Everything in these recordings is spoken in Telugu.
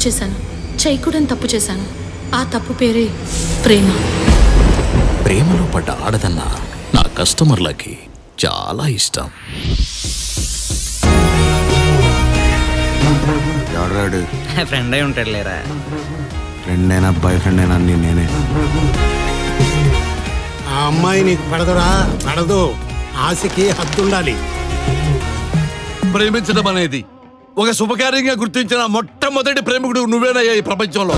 చేశాను చేయకూడని తప్పు చేశాను ఆ తప్పు పేరే ప్రేమ ప్రేమలో పడ్డ ఆడదన్న నా కస్టమర్లకి చాలా ఇష్టం ఎవడాడు ఫ్రెండ్ అయి ఉంటాడు లేరా ఫ్రెండ్ అయినా బాయ్ ఫ్రెండ్ అయినా అన్ని నేనే ఆ అమ్మాయి నీకు పడదురా పడదు ఆశకి హద్దుండాలి ప్రేమించడం అనేది ఒక శుభకార్యంగా గుర్తించిన మొట్టమొదటి ప్రేమికుడు నువ్వేనయ్యా ఈ ప్రపంచంలో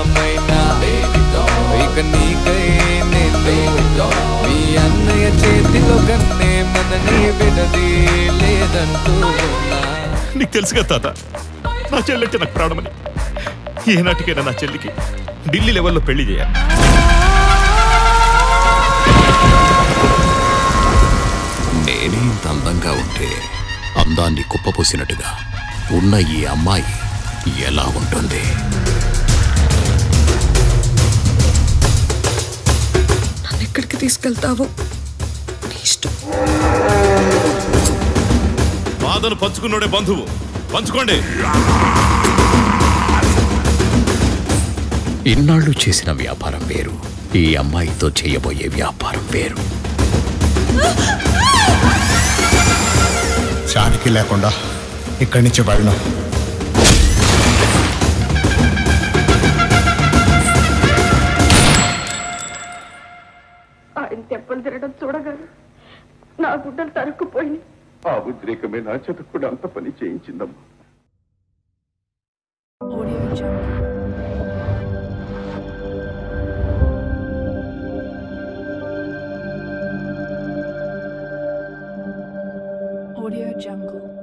ఇక నీకై నేనే మీ అన్నయ్య చేతిలో కన్నే మనని విడది లేదంటూ ఉన్నా. నీకు తెలుసుగా తాత నా చెల్లంటే నాకు ప్రాణమని ఏనాటికైనా నా చెల్లికి ఢిల్లీ లెవెల్లో పెళ్లి చేయాలి నేనే ఇంత అందంగా ఉంటే అందాన్ని కుప్పపోసినట్టుగా ఉన్న ఈ అమ్మాయి ఎలా ఉంటుంది నన్ను ఎక్కడికి తీసుకెళ్తావో నీ ఇష్టం బాధను పంచుకున్నోడే బంధువు పంచుకోండి ఇన్నాళ్ళు చేసిన వ్యాపారం వేరు ఈ అమ్మాయితో చేయబోయే వ్యాపారం వేరు శానికి లేకుండా ఇక్కడి నుంచి వెళ్ళను ఆయన తెప్పలు తిరగడం చూడగానే నా గుడ్డలు తరుక్కుపోయినాయి ఆ ఉద్రేకమే నా చేత కూడా అంత పని చేయించిందమ్మా Audio Jungle.